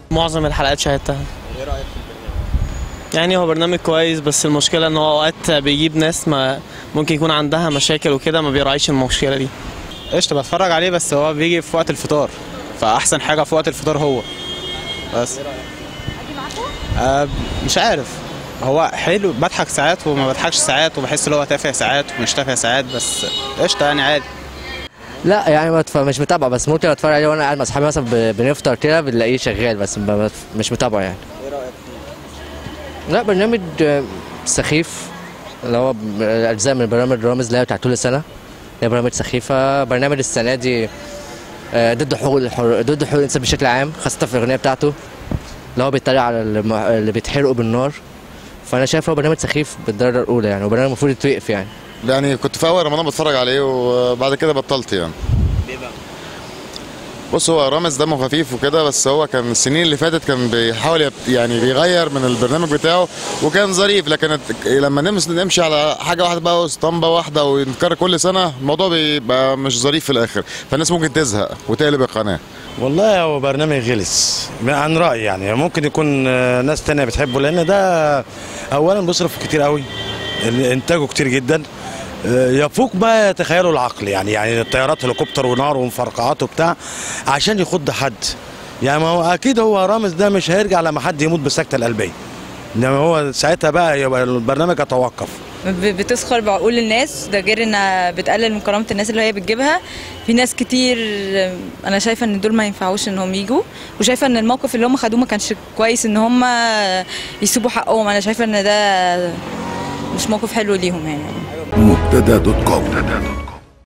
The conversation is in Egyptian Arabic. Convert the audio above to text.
معظم الحلقات شاهدتها ايه رايك في البرنامج يعني هو برنامج كويس بس المشكلة ان هو اوقات بيجيب ناس ما ممكن يكون عندها مشاكل وكده ما بيراعيش المشكلة دي قشطة بتفرج عليه بس هو بيجي في وقت الفطار فأحسن حاجة في وقت الفطار هو بس آه مش عارف هو حلو بضحك ساعات وما بضحكش ساعات وبحس ان هو تافه ساعات ومش تافه ساعات بس قشطة يعني عادي لا يعني ما تف- مش متابعه بس ممكن اتفرج عليه وانا قاعد مع اصحابي مثلا ب- بنفطر كده بنلاقيه شغال بس ب- ب- مش متابعه يعني ايه رايك فيه لا برنامج آه، سخيف اللي هو ب- اجزاء من برنامج رامز اللي هي بتاعت طول السنه اللي هي برامج سخيفه برنامج السنه دي آه، ضد حقوق الحر... ضد حقوق الانسان بشكل عام خاصه في الاغنيه بتاعته اللي هو بيتريق على الم- اللي بيتحرقوا بالنار فانا شايف هو برنامج سخيف بالدرجه الاولى يعني وبرنامج المفروض يتوقف يعني يعني كنت في اول رمضان بتفرج عليه وبعد كده بطلت يعني ليه بقى بص هو رامز دمه خفيف وكده بس هو كان السنين اللي فاتت كان بيحاول يب- يعني بيغير من البرنامج بتاعه وكان ظريف لكن الت- لما نمس نمشي على حاجه واحده بقى اسطمبه واحده ونكرر كل سنه الموضوع بيبقى مش ظريف في الاخر فالناس ممكن تزهق وتقلب القناه والله هو برنامج غلس عن رأيي يعني ممكن يكون آه، ناس تانية بتحبه لأن ده أولا بيصرف كتير قوي إنتاجه كتير جدا آه، يفوق ما يتخيله العقل يعني يعني الطيارات هليكوبتر ونار ومفرقعات وبتاع عشان يخض حد يعني ما هو أكيد هو رامز ده مش هيرجع لما حد يموت بالسكتة القلبية إنما هو ساعتها بقى يبقى البرنامج يتوقف ب- بتسخر بعقول الناس ده غير انها بتقلل من كرامه الناس اللي هي بتجيبها في ناس كتير انا شايفه ان دول ما ينفعوش انهم يجوا وشايفه ان الموقف اللي هم خدوه ما كانش كويس ان هم يسيبوا حقهم انا شايفه ان ده مش موقف حلو ليهم يعني مبتدا دوت كوم